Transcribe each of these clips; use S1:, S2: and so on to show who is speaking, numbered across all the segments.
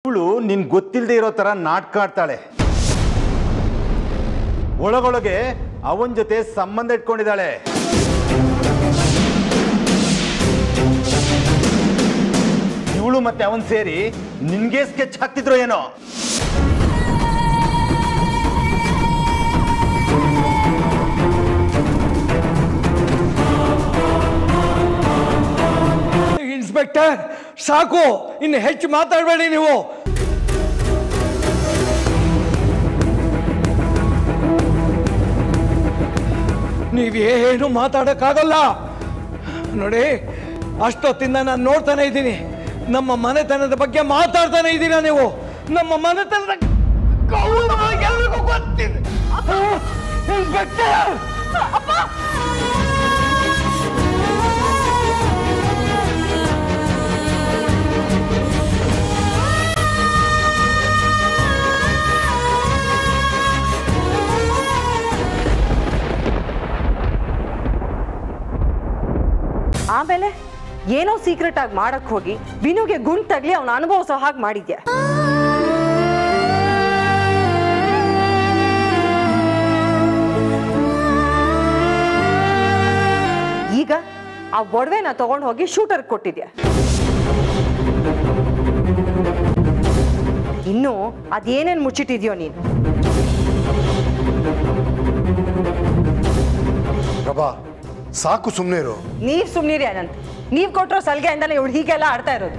S1: ಇವಳು ನಿನ್ ಗೊತ್ತಿಲ್ಲದೆ ಇರೋ ತರ ನಾಟಕ ಆಡ್ತಾಳೆ ಒಳಗೊಳಗೆ ಅವನ ಜೊತೆ ಸಂಬಂಧ ಇಟ್ಕೊಂಡಿದ್ದಾಳೆ ಇವಳು ಮತ್ತೆ ಅವನ್ ಸೇರಿ ನಿನ್ಗೆ ಸ್ಕೆಚ್ ಹಾಕ್ತಿದ್ರು ಏನೋ
S2: ಇನ್ಸ್ಪೆಕ್ಟರ್ ಸಾಕು ಇನ್ನು ಹೆಚ್ಚು ಮಾತಾಡಬೇಡಿ ನೀವು ನೀವೇನು ಮಾತಾಡೋಕ್ಕಾಗಲ್ಲ ನೋಡಿ ಅಷ್ಟೊತ್ತಿಂದ ನಾನು ನೋಡ್ತಾನೆ ಇದ್ದೀನಿ ನಮ್ಮ ಮನೆತನದ ಬಗ್ಗೆ ಮಾತಾಡ್ತಾನೆ ಇದ್ದೀರಾ ನೀವು ನಮ್ಮ ಮನೆತನದ ಗೌರವ ಎಲ್ರಿಗೂ ಗೊತ್ತಿದೆ ಇನ್ಸ್ಪೆಕ್ಟರ್
S3: ಆಮೇಲೆ ಏನೋ ಸೀಕ್ರೆಟ್ ಆಗಿ ಮಾಡಕ್ ಹೋಗಿ ವಿನುಗೆ ಗುಂಡ್ ತಗ್ಲಿ ಅವನ ಅನುಭವಿಸೋ ಹಾಗೆ ಮಾಡಿದ್ಯಾ ಈಗ ಆ ಒಡವೆನ ತಗೊಂಡು ಹೋಗಿ ಶೂಟರ್ ಕೊಟ್ಟಿದ್ಯಾ ಇನ್ನು ಅದೇನೇನ್ ಮುಚ್ಚಿಟ್ಟಿದ್ಯೋ ನೀನು
S4: ಪ್ರಭಾ ಸಾಕು ಸುಮ್ಮನೆ ಇರು
S3: ನೀವ್ ಸುಮ್ನಿರಿ ಅನಂತ್ ನೀವ್ ಕೊಟ್ಟಿರೋ ಸಲಿಗೆಯಿಂದಲೇ ಇವಳು ಹೀಗೆಲ್ಲ ಆಡ್ತಾ ಇರೋದು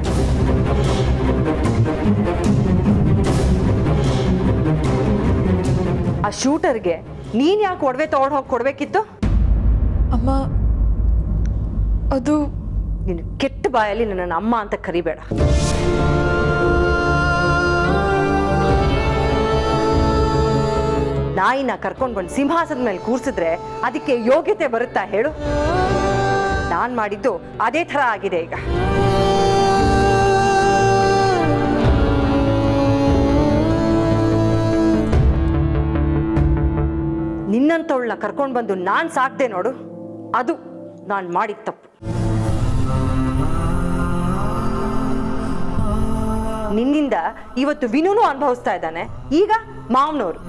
S3: ಆ ಶೂಟರ್ಗೆ ನೀನ್ ಯಾಕೆ ಒಡವೆ ತಗೊಂಡು ಹೋಗಿ ಕೊಡ್ಬೇಕಿತ್ತು
S5: ಅಮ್ಮ ಅದು
S3: ನೀನು ಕೆಟ್ಟ ಬಾಯಲ್ಲಿ ನನ್ನ ಅಮ್ಮ ಅಂತ ಕರಿಬೇಡ ನಾಯಿನ ಕರ್ಕೊಂಡ್ ಬಂದು ಸಿಂಹಾಸನದ ಮೇಲೆ ಕೂರ್ಸಿದ್ರೆ ಅದಕ್ಕೆ ಯೋಗ್ಯತೆ ಬರುತ್ತಾ ಹೇಳು ನಾನ್ ಮಾಡಿದ್ದು ಅದೇ ಥರ ಆಗಿದೆ ಈಗ ನಿನ್ನಂಥವಳನ್ನ ಕರ್ಕೊಂಡು ಬಂದು ನಾನ್ ಸಾಕ್ದೆ ನೋಡು ಅದು ನಾನು ಮಾಡಿದ ತಪ್ಪು ನಿನ್ನಿಂದ ಇವತ್ತು ವಿನುನು ಅನುಭವಿಸ್ತಾ ಇದ್ದಾನೆ ಈಗ ಮಾವನವರು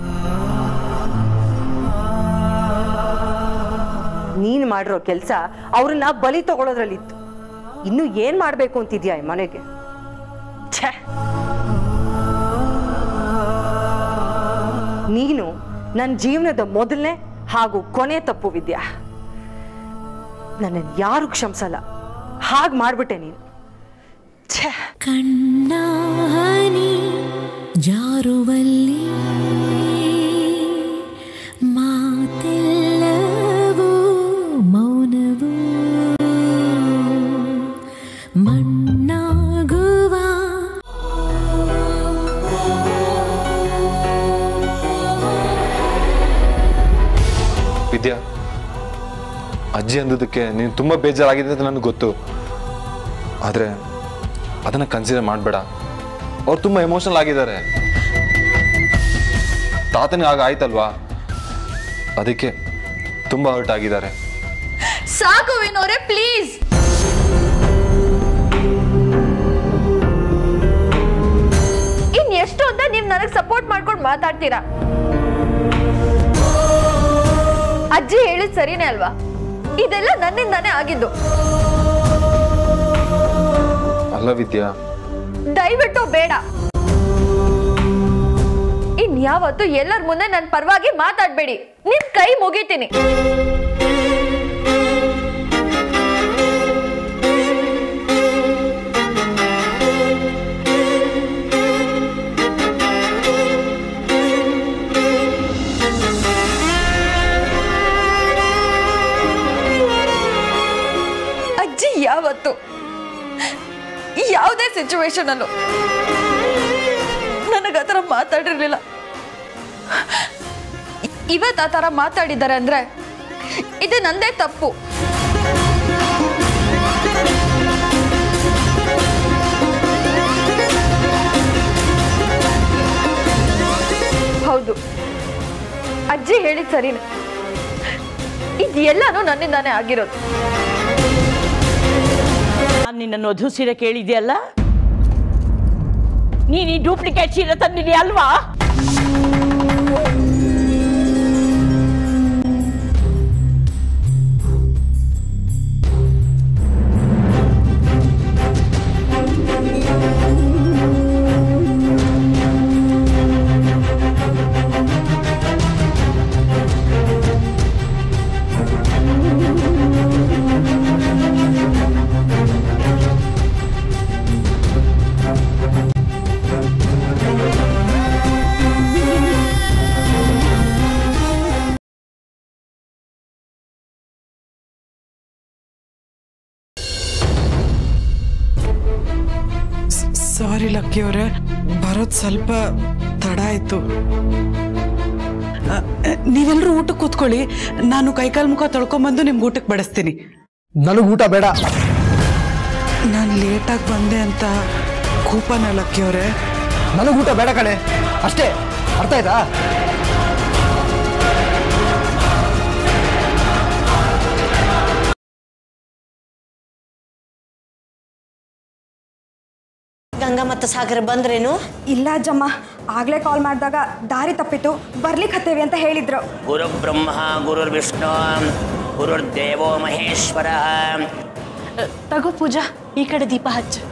S3: ನೀನ್ ಮಾಡಿರೋ ಕೆಲಸ ಅವ್ರನ್ನ ಬಲಿ ತಗೊಳ್ಳೋದ್ರಲ್ಲಿತ್ತು ಇನ್ನು ಏನ್ ಮಾಡ್ಬೇಕು ಅಂತಿದ್ಯಾ ಈ ಮನೆಗೆ ಛೇ ನೀನು ನನ್ನ ಜೀವನದ ಮೊದಲನೇ ಹಾಗೂ ಕೊನೆ ತಪ್ಪು ವಿದ್ಯಾ ನನ್ನನ್ನು ಯಾರು ಕ್ಷಮಿಸಲ್ಲ ಹಾಗೆ ಮಾಡ್ಬಿಟ್ಟೆ ನೀನು ಛೇ
S6: ಕಣ್ಣಾನಿ ಜಾರುವಲ್ಲಿ ಮಾತೆಲ್ಲವೂ ಮೌನವೂ ಮಣ್ಣಾಗುವ
S7: ವಿದ್ಯಾ ಅಜ್ಜಿ ಅಂದದಕ್ಕೆ ನೀನು ತುಂಬ ಬೇಜಾರಾಗಿದೆ ಅಂತ ನನಗೆ ಗೊತ್ತು ಆದರೆ ಅದನ್ನು ಕನ್ಸಿಡರ್ ಮಾಡಬೇಡ ಅವ್ರು ತುಂಬ ಎಮೋಷನಲ್ ಆಗಿದ್ದಾರೆ ತಾತನಿಗೆ ಆಗ ಆಯ್ತಲ್ವಾ ಅದಕ್ಕೆ ತುಂಬ ಹರ್ಟ್ ಆಗಿದ್ದಾರೆ
S5: ಸಾಕು ವಿನೋರೆ ಪ್ಲೀಸ್ ಇನ್ ಎಷ್ಟು ಅಂತ ನೀವ್ ನನಗ್ ಸಪೋರ್ಟ್ ಮಾಡ್ಕೊಂಡು ಮಾತಾಡ್ತೀರಾ ಅಜ್ಜಿ ಹೇಳಿದ್ ಸರಿನೇ ಅಲ್ವಾ ಇದೆಲ್ಲ ನನ್ನಿಂದಾನೇ ಆಗಿದ್ದು
S7: ಅಲ್ಲ ವಿದ್ಯಾ
S5: ದಯವಿಟ್ಟು ಬೇಡ ಇನ್ ಯಾವತ್ತು ಎಲ್ಲರ ಮುಂದೆ ನನ್ನ ಪರವಾಗಿ ಮಾತಾಡ್ಬೇಡಿ ನಿಮ್ ಕೈ ಮುಗಿತೀನಿ ಅಜ್ಜಿ ಯಾವತ್ತು ಯಾವುದೇ ಸಿಚುವೇಶನ್ ಅಲ್ಲೂ ನನಗೆ ಆ ಥರ ಮಾತಾಡಿರ್ಲಿಲ್ಲ ಇವತ್ತು ಆ ಥರ ಮಾತಾಡಿದ್ದಾರೆ ಅಂದ್ರೆ ಇದು ನಂದೇ ತಪ್ಪು ಹೌದು ಅಜ್ಜಿ ಹೇಳಿದ್ ಸರಿನೇ ಇದೆಲ್ಲನೂ ನನ್ನಿಂದಾನೇ ಆಗಿರೋದು
S8: ನಾನು ನಿನ್ನನ್ನು ವಧು ಸೀರೆ ಕೇಳಿದ್ಯಲ್ಲ ನೀನ್ ಈ ಡೂಪ್ಲಿಕೇಟ್ ಸೀರೆ ತಂದಿದ್ಯಾ ಅಲ್ವಾ
S9: ಸಾರಿ ಲಕ್ಕಿ ಅವರೇ ಬರೋದು ಸ್ವಲ್ಪ ತಡ ಆಯಿತು ನೀವೆಲ್ಲರೂ ಊಟಕ್ಕೆ ಕೂತ್ಕೊಳ್ಳಿ ನಾನು ಕೈಕಾಲು ಮುಖ ತೊಳ್ಕೊಂಬಂದು ನಿಮ್ಗೆ ಊಟಕ್ಕೆ ಬಡಿಸ್ತೀನಿ
S2: ನನಗೆ ಊಟ ಬೇಡ
S9: ನಾನು ಲೇಟಾಗಿ ಬಂದೆ ಅಂತ ಕೂಪನ ಲಕ್ಕಿ ಅವರೇ
S2: ನನಗೆ ಊಟ ಬೇಡ ಕಣೆ ಅಷ್ಟೇ ಅರ್ಥ ಆಯ್ತಾ
S10: ಗಂಗಾ ಮತ್ತು ಸಾಗರ ಬಂದ್ರೇನು
S11: ಇಲ್ಲ ಅಜ್ಜಮ್ಮ ಆಗ್ಲೇ ಕಾಲ್ ಮಾಡಿದಾಗ ದಾರಿ ತಪ್ಪಿತ್ತು ಬರ್ಲಿಕ್ಕೆ ಹತ್ತೇವಿ ಅಂತ ಹೇಳಿದ್ರು
S12: ಗುರು ಬ್ರಹ್ಮ ಗುರುರ್ ವಿಷ್ಣು ಗುರುರ್ ದೇವೋ ಮಹೇಶ್ವರ
S10: ತಗೋ ಪೂಜಾ ಈ ಕಡೆ ದೀಪ ಹಚ್ಚು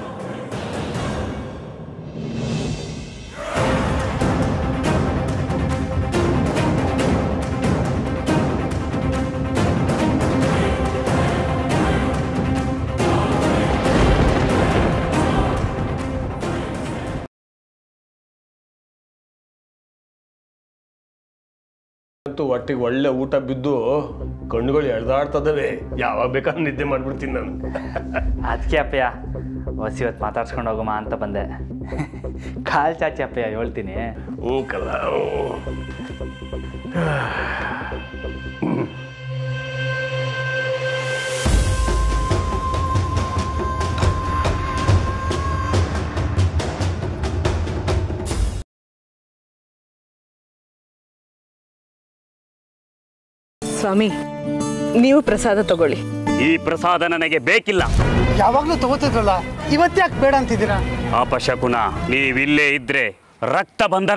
S13: ಅಂತೂ ಹೊಟ್ಟಿಗೆ ಒಳ್ಳೆ ಊಟ ಬಿದ್ದು ಕಣ್ಣುಗಳು ಎಳ್ದಾಡ್ತದವೆ ಯಾವಾಗ ಬೇಕಾದ್ರೆ ನಿದ್ದೆ ಮಾಡ್ಬಿಡ್ತೀನಿ ನಾನು
S14: ಅದಕ್ಕೆ ಅಪ್ಪಯ್ಯ ಹೊಸ ಇವತ್ತು ಮಾತಾಡ್ಸ್ಕೊಂಡು ಹೋಗಮ್ಮ ಅಂತ ಬಂದೆ ಕಾಲ್ ಚಾಚಿ ಅಪ್ಪಯ್ಯ ಹೇಳ್ತೀನಿ
S13: ಹ್ಞೂ ಕಲ್ಲ
S9: ಸ್ವಾಮಿ ನೀವು ಪ್ರಸಾದ ತಗೊಳ್ಳಿ
S12: ಈ ಪ್ರಸಾದ ನನಗೆ ಬೇಕಿಲ್ಲ
S4: ಯಾವಾಗಲೂ ತಗೋತಿದ್ರಲ್ಲ ಇವತ್ತ್ಯಾಕೆ ಬೇಡ ಅಂತಿದ್ದೀರಾ
S12: ಅಪಶಕುನ ನೀವಿಲ್ಲೇ ಇದ್ರೆ ರಕ್ತ ಬಂಧನ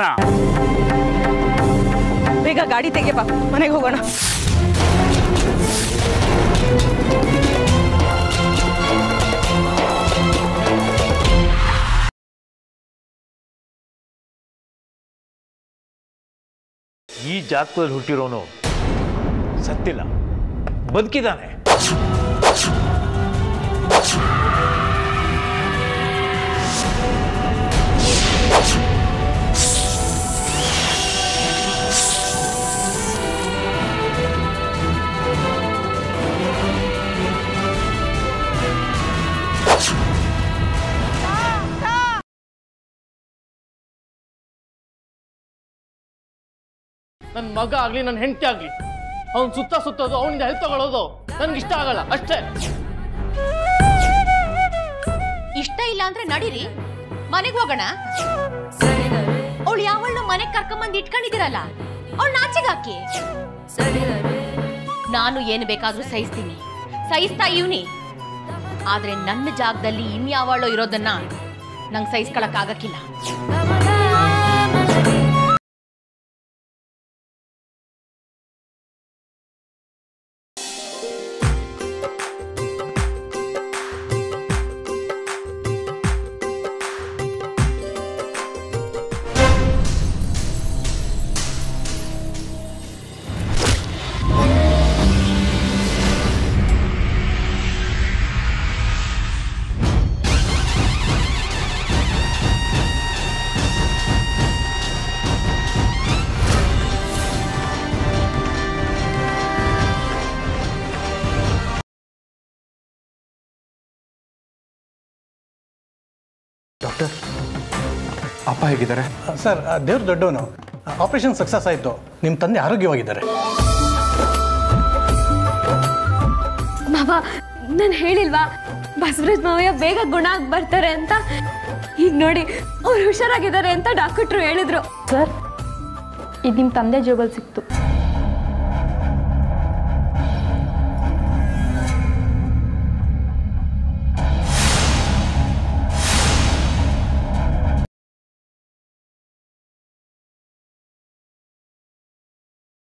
S9: ಬೇಗ ಗಾಡಿ ತೆಗೆಯಪ್ಪ ಮನೆಗೆ ಹೋಗೋಣ
S1: ಈ ಜಾತಕದಲ್ಲಿ ಹುಟ್ಟಿರೋನು ಸತ್ತಿಲ್ಲ ಬದುಕಿದ್ದಾನೆ
S15: ನನ್ನ ಮಗ ಆಗ್ಲಿ ನನ್ನ ಹೆಂಡತಿ ಆಗ್ಲಿ ಅವ್ನ್ ಸುತ್ತ ಸುತ್ತೋದು ಅವನಿಂದ ಹೆಲ್ಪ್ ತಗೊಳ್ಳೋದು ನನ್ಗೆ ಇಷ್ಟ ಆಗಲ್ಲ ಅಷ್ಟೇ
S8: ಇಷ್ಟ ಇಲ್ಲ ಅಂದ್ರೆ ನಡೀರಿ ಮನೆಗೆ ಹೋಗೋಣ ಅವಳು ಯಾವಳು ಮನೆಗೆ ಕರ್ಕೊಂಬಂದು ಇಟ್ಕೊಂಡಿದ್ದೀರಲ್ಲ ಅವಳು ನಾಚಿಗೆ ಹಾಕಿ ನಾನು ಏನು ಬೇಕಾದ್ರೂ ಸಹಿಸ್ತೀನಿ ಸಹಿಸ್ತಾ ಇವನಿ ಆದ್ರೆ ನನ್ನ ಜಾಗದಲ್ಲಿ ಇನ್ಯಾವಳು ಇರೋದನ್ನ ನಂಗೆ ಸಹಿಸ್ಕೊಳಕ್ ಆಗಕ್ಕಿಲ್ಲ
S7: ಡಾಕ್ಟರ್ ಅಪ್ಪ ಹೇಗಿದ್ದಾರೆ
S16: ಸರ್ ದೇವ್ರ ದೊಡ್ಡವನು ಆಪರೇಷನ್ ಸಕ್ಸಸ್ ಆಯಿತು ನಿಮ್ಮ ತಂದೆ ಆರೋಗ್ಯವಾಗಿದ್ದಾರೆ
S5: ಮಾವ ನಾನು ಹೇಳಿಲ್ವಾ ಬಸವರಾಜ್ ಮಾವಯ್ಯ ಬೇಗ ಗುಣ ಆಗಿ ಬರ್ತಾರೆ ಅಂತ ಈಗ ನೋಡಿ ಅವ್ರು ಹುಷಾರಾಗಿದ್ದಾರೆ ಅಂತ ಡಾಕ್ಟ್ರು ಹೇಳಿದ್ರು
S17: ಸರ್ ಇದು ನಿಮ್ಮ ತಂದೆ ಜೇಬಲ್ ಸಿಕ್ತು